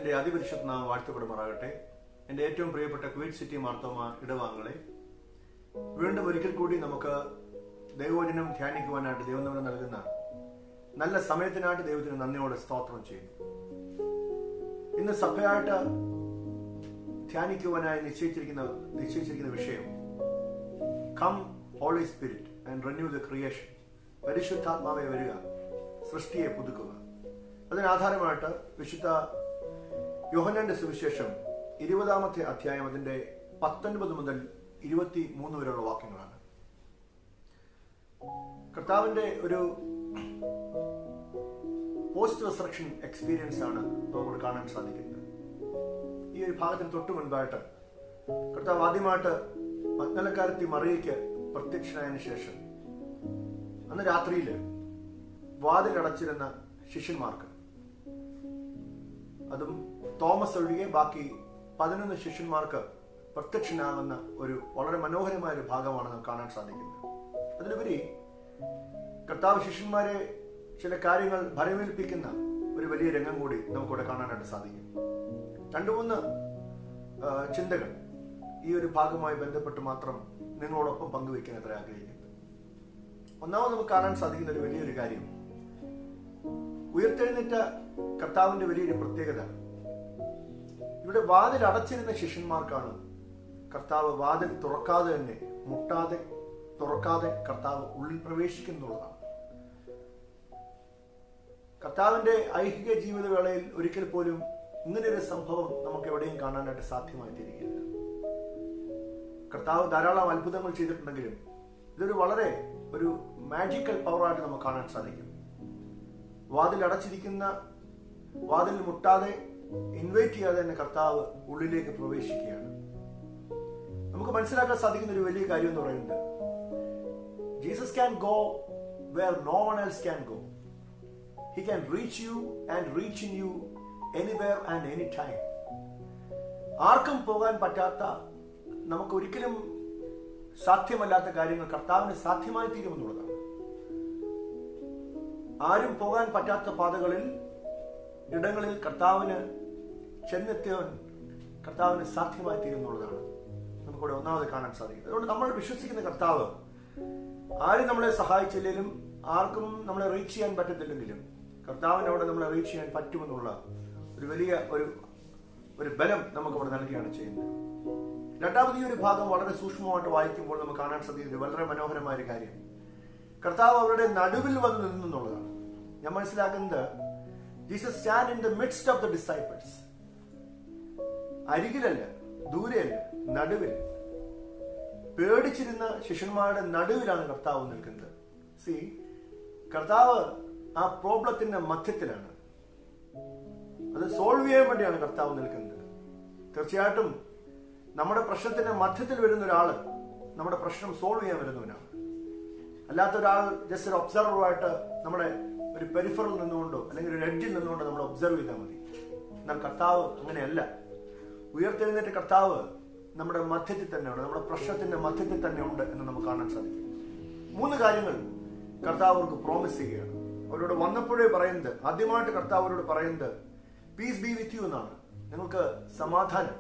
ദൈവത്തിന്റെ അതിപരിശുദ്ധ നാം വാഴ്ത്തപ്പെടുമാറാകട്ടെ എൻ്റെ ഏറ്റവും പ്രിയപ്പെട്ട ക്വീറ്റ് സിറ്റി മാർത്തോമ ഇടവാങ്ങളെ വീണ്ടും ഒരിക്കൽ കൂടി നമുക്ക് ദൈവവചനം ധ്യാനിക്കുവാനായിട്ട് ദൈവം നമ്മൾ നൽകുന്ന നല്ല സമയത്തിനായിട്ട് ദൈവത്തിന് നന്ദിയോടെ സ്തോത്രം ചെയ്യുന്നു ഇന്ന് സഭയായിട്ട് ധ്യാനിക്കുവാനായി നിശ്ചയിച്ചിരിക്കുന്ന നിശ്ചയിച്ചിരിക്കുന്ന വിഷയം come holy spirit and renew the creation പരിശുദ്ധാത്മാവെ വരിക സൃഷ്ടിയെ പുതുക്കുക അതിനാധാരമായിട്ട് വിശുദ്ധ യോഹനന്റെ സുവിശേഷം ഇരുപതാമത്തെ അധ്യായം അതിന്റെ പത്തൊൻപത് മുതൽ ഇരുപത്തി മൂന്ന് വരെയുള്ള വാക്യങ്ങളാണ് കർത്താവിന്റെ ഒരു പോസ്റ്റ് റിസറക്ഷൻ എക്സ്പീരിയൻസ് ആണ് നമുക്ക് കാണാൻ സാധിക്കുന്നത് ഈ ഒരു ഭാഗത്തിന് തൊട്ട് മുൻപായിട്ട് കർത്താവ് ആദ്യമായിട്ട് മഗ്നലക്കാരത്തി മറിയയ്ക്ക് പ്രത്യക്ഷനായതിനു ശേഷം അന്ന് രാത്രിയിൽ വാതിലടച്ചിരുന്ന ശിഷ്യന്മാർക്ക് അതും തോമസ് ഒഴികെ ബാക്കി പതിനൊന്ന് ശിഷ്യന്മാർക്ക് പ്രത്യക്ഷനാകുന്ന ഒരു വളരെ മനോഹരമായ ഒരു ഭാഗമാണ് നമുക്ക് കാണാൻ സാധിക്കുന്നത് അതിലുപരി കർത്താവ് ശിഷ്യന്മാരെ ചില കാര്യങ്ങൾ ഭരമേൽപ്പിക്കുന്ന ഒരു വലിയ രംഗം കൂടി നമുക്കിവിടെ കാണാനായിട്ട് സാധിക്കും രണ്ടു മൂന്ന് ആ, ചിന്തകൾ ഈ ഒരു ഭാഗവുമായി ബന്ധപ്പെട്ട് മാത്രം നിങ്ങളോടൊപ്പം പങ്കുവയ്ക്കാൻ അത്ര ആഗ്രഹിക്കുന്നത് ഒന്നാമത് നമുക്ക് കാണാൻ സാധിക്കുന്ന ഒരു വലിയൊരു കാര്യം ഉയർത്തെഴുന്നേറ്റ കർത്താവിന്റെ വലിയൊരു പ്രത്യേകത ഇവിടെ വാതിൽ അടച്ചിരുന്ന ശിഷ്യന്മാർക്കാണ് കർത്താവ് വാതിൽ തുറക്കാതെ തന്നെ മുട്ടാതെ തുറക്കാതെ കർത്താവ് ഉള്ളിൽ പ്രവേശിക്കുന്നുള്ളതാണ് കർത്താവിന്റെ ഐഹിക ജീവിത വേളയിൽ ഒരിക്കൽ പോലും ഇങ്ങനെ ഒരു സംഭവം നമുക്ക് എവിടെയും കാണാനായിട്ട് സാധ്യമായി തീരുകയില്ല കർത്താവ് ധാരാളം അത്ഭുതങ്ങൾ ചെയ്തിട്ടുണ്ടെങ്കിലും ഇതൊരു വളരെ ഒരു മാജിക്കൽ പവറായിട്ട് നമുക്ക് കാണാൻ സാധിക്കും വാതിൽ അടച്ചിരിക്കുന്ന വാതിൽ മുട്ടാതെ ഇൻവൈറ്റ് ചെയ്യാതെ തന്നെ കർത്താവ് ഉള്ളിലേക്ക് പ്രവേശിക്കുകയാണ് നമുക്ക് മനസ്സിലാക്കാൻ സാധിക്കുന്ന ഒരു വലിയ കാര്യം എന്ന് പറയുന്നത് Jesus can go where no one else can go he can reach you and reach in you anywhere and any time ആർക്കും പോകാൻ പറ്റാത്ത നമുക്ക് ഒരിക്കലും സാധ്യമല്ലാത്ത കാര്യങ്ങൾ കർത്താവിന് സാധ്യമായി തീരുമെന്നുള്ളതാണ് ആരും പോകാൻ പറ്റാത്ത പാതകളിൽ ഇടങ്ങളിൽ കർത്താവിന് ചെന്നെത്തിയവൻ കർത്താവിന് സാധ്യമായി തീരുന്നുള്ളതാണ് നമുക്കിവിടെ ഒന്നാമത് കാണാൻ സാധിക്കുന്നത് അതുകൊണ്ട് നമ്മൾ വിശ്വസിക്കുന്ന കർത്താവ് ആരും നമ്മളെ സഹായിച്ചില്ലെങ്കിലും ആർക്കും നമ്മളെ റീച്ച് ചെയ്യാൻ പറ്റത്തില്ലെങ്കിലും കർത്താവിന് അവിടെ നമ്മളെ റീച്ച് ചെയ്യാൻ പറ്റുമെന്നുള്ള ഒരു വലിയ ഒരു ഒരു ബലം നമുക്ക് അവിടെ നൽകുകയാണ് ചെയ്യുന്നത് രണ്ടാമത് ഈ ഒരു ഭാഗം വളരെ സൂക്ഷ്മമായിട്ട് വായിക്കുമ്പോൾ നമുക്ക് കാണാൻ സാധിക്കുന്നത് വളരെ മനോഹരമായ ഒരു കാര്യം കർത്താവ് അവരുടെ നടുവിൽ വന്ന് നിന്നു എന്നുള്ളതാണ് ഞാൻ മനസ്സിലാക്കുന്നത് Jesus stand in the midst of the disciples അരികിലല്ല ദൂരെയല്ല നടുവിൽ പേടിച്ചിരുന്ന ശിഷ്യന്മാരുടെ നടുവിലാണ് കർത്താവ് നിൽക്കുന്നത് സി കർത്താവ് ആ പ്രോബ്ലത്തിന്റെ മധ്യത്തിലാണ് അത് സോൾവ് ചെയ്യാൻ വേണ്ടിയാണ് കർത്താവ് നിൽക്കുന്നത് തീർച്ചയായിട്ടും നമ്മുടെ പ്രശ്നത്തിന്റെ മധ്യത്തിൽ വരുന്ന ഒരാള് നമ്മുടെ പ്രശ്നം സോൾവ് ചെയ്യാൻ വരുന്നവനാണ് അല്ലാത്ത ഒരാൾ ജസ്റ്റ് ഒരു ഒബ്സർവറായിട്ട് നമ്മുടെ ഒരു പെരിഫറിൽ നിന്നുകൊണ്ടോ അല്ലെങ്കിൽ ഒരു എഡ്ജിൽ നിന്നുകൊണ്ടോ നമ്മൾ ഒബ്സർവ് ചെയ്താൽ മതി എന്നാൽ കർത്താവ് അങ്ങനെയല്ല ഉയർത്തെഴുന്നേറ്റ കർത്താവ് നമ്മുടെ മധ്യത്തിൽ തന്നെ ഉണ്ട് നമ്മുടെ പ്രശ്നത്തിന്റെ മധ്യത്തിൽ തന്നെ ഉണ്ട് എന്ന് നമുക്ക് കാണാൻ സാധിക്കും മൂന്ന് കാര്യങ്ങൾ കർത്താവ് അവർക്ക് പ്രോമിസ് ചെയ്യുകയാണ് അവരോട് വന്നപ്പോഴേ പറയുന്നത് ആദ്യമായിട്ട് കർത്താവ് അവരോട് പറയുന്നത് പീസ് ബി വിത്ത് യു എന്നാണ് നിങ്ങൾക്ക് സമാധാനം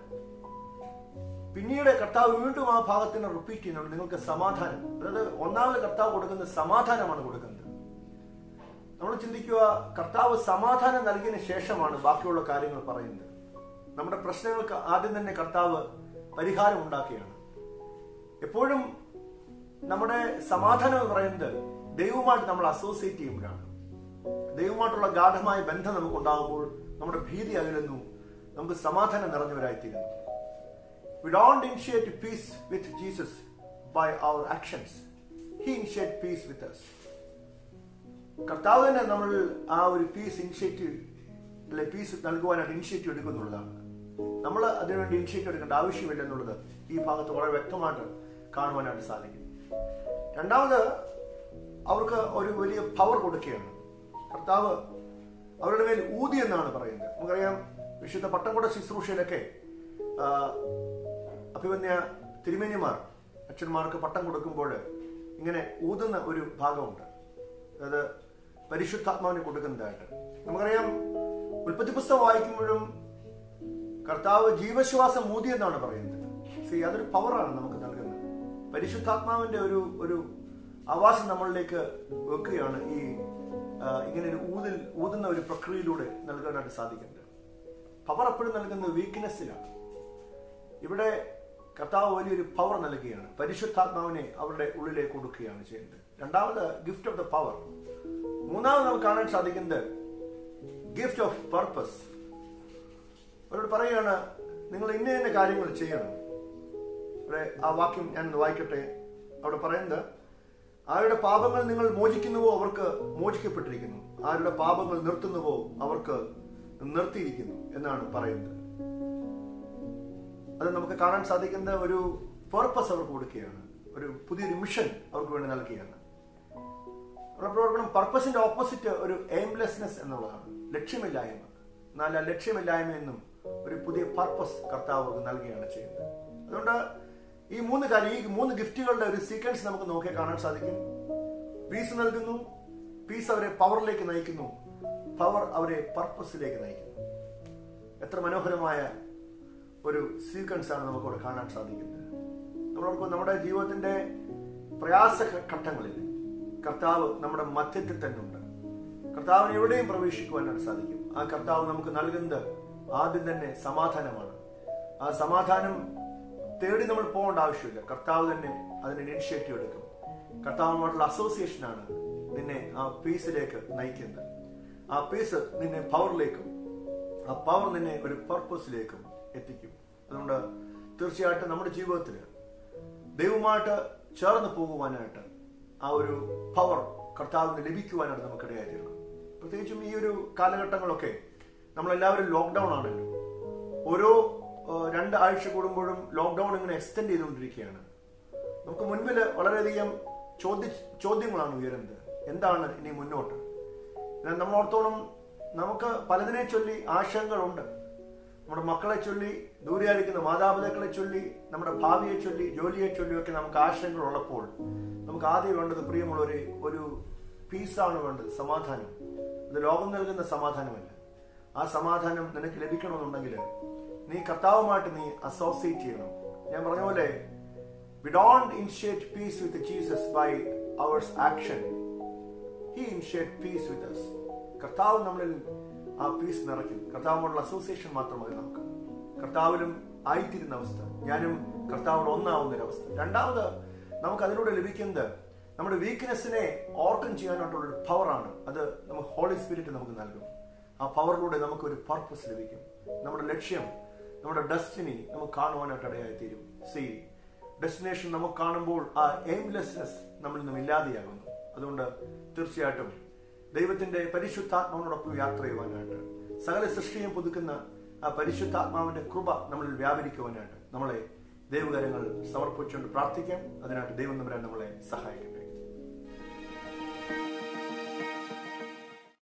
പിന്നീട് കർത്താവ് വീണ്ടും ആ ഭാഗത്തിന് റിപ്പീറ്റ് ചെയ്യുന്നുണ്ട് നിങ്ങൾക്ക് സമാധാനം അതായത് ഒന്നാമത് കർത്താവ് കൊടുക്കുന്ന സമാധാനമാണ് കൊടുക്കുന്നത് നമ്മൾ ചിന്തിക്കുക കർത്താവ് സമാധാനം നൽകിയതിന് ശേഷമാണ് ബാക്കിയുള്ള കാര്യങ്ങൾ പറയുന്നത് നമ്മുടെ പ്രശ്നങ്ങൾക്ക് ആദ്യം തന്നെ കർത്താവ് പരിഹാരം ഉണ്ടാക്കുകയാണ് എപ്പോഴും നമ്മുടെ സമാധാനം എന്ന് പറയുന്നത് ദൈവവുമായിട്ട് നമ്മൾ അസോസിയേറ്റ് ചെയ്യുമ്പോഴാണ് ദൈവവുമായിട്ടുള്ള ഗാഠമായ ബന്ധം നമുക്ക് ഉണ്ടാകുമ്പോൾ നമ്മുടെ ഭീതി അകലുന്നു നമുക്ക് സമാധാനം നിറഞ്ഞവരായിത്തീരുന്നു We don't initiate peace with Jesus by our actions. He initiate peace with us. കർത്താവ് തന്നെ നമ്മൾ ആ ഒരു പീസ് ഇനിഷ്യേറ്റീവ് അല്ലെ പീസ് നൽകുവാനായിട്ട് ഇനിഷ്യേറ്റീവ് എടുക്കുന്നുള്ളതാണ് നമ്മൾ അതിനുവേണ്ടി ഇനിഷ്യേറ്റീവ് എടുക്കേണ്ട ആവശ്യമില്ല എന്നുള്ളത് ഈ ഭാഗത്ത് വളരെ വ്യക്തമായിട്ട് കാണുവാനായിട്ട് സാധിക്കും രണ്ടാമത് അവർക്ക് ഒരു വലിയ പവർ കൊടുക്കുകയാണ് കർത്താവ് അവരുടെ മേൽ ഊതി എന്നാണ് പറയുന്നത് നമുക്കറിയാം വിശുദ്ധ പട്ടംകുട ശുശ്രൂഷയിലൊക്കെ ആ, അഭിമന്യ തിരുമേനിമാർ അച്ഛന്മാർക്ക് പട്ടം കൊടുക്കുമ്പോൾ ഇങ്ങനെ ഊതുന്ന ഒരു ഭാഗമുണ്ട് അതായത് പരിശുദ്ധാത്മാവിന് കൊടുക്കുന്നതായിട്ട് നമുക്കറിയാം ഉൽപ്പത്തി പുസ്തകം വായിക്കുമ്പോഴും കർത്താവ് ജീവശ്വാസം ഊതി എന്നാണ് പറയുന്നത് സി അതൊരു പവറാണ് നമുക്ക് നൽകുന്നത് പരിശുദ്ധാത്മാവിന്റെ ഒരു ഒരു ആവാസം നമ്മളിലേക്ക് വെക്കുകയാണ് ഈ ആ, ഇങ്ങനെ ഒരു ഊതിൽ ഊതുന്ന ഒരു പ്രക്രിയയിലൂടെ നൽകാനായിട്ട് സാധിക്കുന്നത് പവർ എപ്പോഴും നൽകുന്നത് വീക്ക്നെസ്സിലാണ് ഇവിടെ കർത്താവ് വലിയൊരു പവർ നൽകുകയാണ് പരിശുദ്ധാത്മാവിനെ അവരുടെ ഉള്ളിലേക്ക് കൊടുക്കുകയാണ് ചെയ്യുന്നത് രണ്ടാമത് ഗിഫ്റ്റ് ഓഫ് ദ പവർ മൂന്നാമത് നമുക്ക് കാണാൻ സാധിക്കുന്നത് ഗിഫ്റ്റ് ഓഫ് പർപ്പസ് അവരോട് പറയുകയാണ് നിങ്ങൾ ഇന്ന ഇന്ന കാര്യങ്ങൾ ചെയ്യണം ഇവിടെ ആ വാക്യം ഞാൻ ഒന്ന് വായിക്കട്ടെ അവിടെ പറയുന്നത് ആരുടെ പാപങ്ങൾ നിങ്ങൾ മോചിക്കുന്നുവോ അവർക്ക് മോചിക്കപ്പെട്ടിരിക്കുന്നു ആരുടെ പാപങ്ങൾ നിർത്തുന്നുവോ അവർക്ക് നിർത്തിയിരിക്കുന്നു എന്നാണ് പറയുന്നത് അത് നമുക്ക് കാണാൻ സാധിക്കുന്ന ഒരു പർപ്പസ് അവർക്ക് കൊടുക്കുകയാണ് ഒരു പുതിയൊരു മിഷൻ അവർക്ക് വേണ്ടി നൽകുകയാണ് അവരുടെ പ്രവർത്തനം പർപ്പസിന്റെ ഓപ്പോസിറ്റ് ഒരു എയിംലെസ്നെസ് എന്നുള്ളതാണ് ലക്ഷ്യമില്ലായ്മ എന്നാൽ ആ ലക്ഷ്യമില്ലായ്മ എന്നും ഒരു പുതിയ പർപ്പസ് കർത്താവ് അവർക്ക് നൽകുകയാണ് ചെയ്യുന്നത് അതുകൊണ്ട് ഈ മൂന്ന് കാര്യം ഈ മൂന്ന് ഗിഫ്റ്റുകളുടെ ഒരു സീക്വൻസ് നമുക്ക് നോക്കി കാണാൻ സാധിക്കും പീസ് നൽകുന്നു പീസ് അവരെ പവറിലേക്ക് നയിക്കുന്നു പവർ അവരെ പർപ്പസിലേക്ക് നയിക്കുന്നു എത്ര മനോഹരമായ ഒരു സീക്വൻസ് ആണ് നമുക്കിവിടെ കാണാൻ സാധിക്കുന്നത് നമ്മളോർക്ക് നമ്മുടെ ജീവിതത്തിന്റെ പ്രയാസ ഘട്ടങ്ങളിൽ കർത്താവ് നമ്മുടെ മധ്യത്തിൽ തന്നെ ഉണ്ട് കർത്താവിന് എവിടെയും പ്രവേശിക്കുവാനായിട്ട് സാധിക്കും ആ കർത്താവ് നമുക്ക് നൽകുന്നത് ആദ്യം തന്നെ സമാധാനമാണ് ആ സമാധാനം തേടി നമ്മൾ പോകേണ്ട ആവശ്യമില്ല കർത്താവ് തന്നെ അതിന് ഇനിഷ്യേറ്റീവ് എടുക്കും കർത്താവുമായിട്ടുള്ള അസോസിയേഷനാണ് നിന്നെ ആ പീസിലേക്ക് നയിക്കുന്നത് ആ പീസ് നിന്നെ പവറിലേക്കും ആ പവർ നിന്നെ ഒരു പർപ്പസിലേക്കും എത്തിക്കും അതുകൊണ്ട് തീർച്ചയായിട്ടും നമ്മുടെ ജീവിതത്തിൽ ദൈവമായിട്ട് ചേർന്ന് പോകുവാനായിട്ട് ആ ഒരു പവർ കർത്താവിന് ലഭിക്കുവാനായിട്ട് നമുക്കിടയായി തീരണം പ്രത്യേകിച്ചും ഈ ഒരു കാലഘട്ടങ്ങളൊക്കെ നമ്മളെല്ലാവരും ലോക്ക്ഡൗൺ ആണല്ലോ ഓരോ ഏഹ്, രണ്ട് ആഴ്ച കൂടുമ്പോഴും ലോക്ക്ഡൗൺ ഇങ്ങനെ എക്സ്റ്റെൻഡ് ചെയ്തുകൊണ്ടിരിക്കുകയാണ് നമുക്ക് മുൻപിൽ വളരെയധികം ചോദ്യ ചോദ്യങ്ങളാണ് ഉയരുന്നത് എന്താണ് ഇനി മുന്നോട്ട് എന്നാൽ നമ്മളോർത്തോളം നമുക്ക് പലതിനെ ചൊല്ലി ആശങ്കകളുണ്ട് നമ്മുടെ മക്കളെ ചൊല്ലി ദൂരെയായിരിക്കുന്ന മാതാപിതാക്കളെ ചൊല്ലി നമ്മുടെ ഭാവിയെ ചൊല്ലി ജോലിയെ ചൊല്ലിയൊക്കെ നമുക്ക് ആശങ്കകൾ ഉള്ളപ്പോൾ നമുക്ക് ആദ്യം വേണ്ടത് പ്രിയമുള്ളവരെ ഒരു പീസാണ് വേണ്ടത് സമാധാനം ഇത് ലോകം നൽകുന്ന സമാധാനമല്ല ആ സമാധാനം നിനക്ക് ലഭിക്കണമെന്നുണ്ടെങ്കിൽ നീ കർത്താവുമായിട്ട് നീ അസോസിയേറ്റ് ചെയ്യണം ഞാൻ പറഞ്ഞ പോലെ we don't initiate peace with Jesus by ours action he initiate peace with us കർത്താവ് നമ്മളിൽ ആ പീസ് നിറയ്ക്കും കർത്താവുമായിട്ടുള്ള അസോസിയേഷൻ മാത്രം മതി നമുക്ക് കർത്താവിലും ആയിത്തീരുന്ന അവസ്ഥ ഞാനും കർത്താവോട് ഒന്നാവുന്ന ഒരു അവസ്ഥ രണ്ടാമത് നമുക്ക് അതിലൂടെ ലഭിക്കുന്നത് നമ്മുടെ വീക്ക്നെസ്സിനെ ഓർക്കം ചെയ്യാനായിട്ടുള്ള ഒരു പവറാണ് അത് നമുക്ക് ഹോളി സ്പിരിറ്റ് നമുക്ക് നൽകും ആ പവറിലൂടെ നമുക്ക് ഒരു പർപ്പസ് ലഭിക്കും നമ്മുടെ ലക്ഷ്യം നമ്മുടെ ഡെസ്റ്റിനി നമുക്ക് കാണുവാനായിട്ട് ഇടയായി തീരും സി ഡെസ്റ്റിനേഷൻ നമുക്ക് കാണുമ്പോൾ ആ എയിംലെസ്നെസ് നമ്മളിൽ നിന്നും ഇല്ലാതെയാകുന്നു അതുകൊണ്ട് തീർച്ചയായിട്ടും ദൈവത്തിന്റെ പരിശുദ്ധാത്മാവിനോടൊപ്പം യാത്ര ചെയ്യുവാനായിട്ട് സകല സൃഷ്ടിയും പുതുക്കുന്ന ആ പരിശുദ്ധാത്മാവിന്റെ കൃപ നമ്മളിൽ വ്യാപരിക്കുവാനായിട്ട് നമ്മളെ ദൈവകരങ്ങൾ സമർപ്പിച്ചുകൊണ്ട് പ്രാർത്ഥിക്കാം അതിനായിട്ട് ദൈവം നമ്പരാൻ നമ്മളെ സഹായിക്കട്ടെ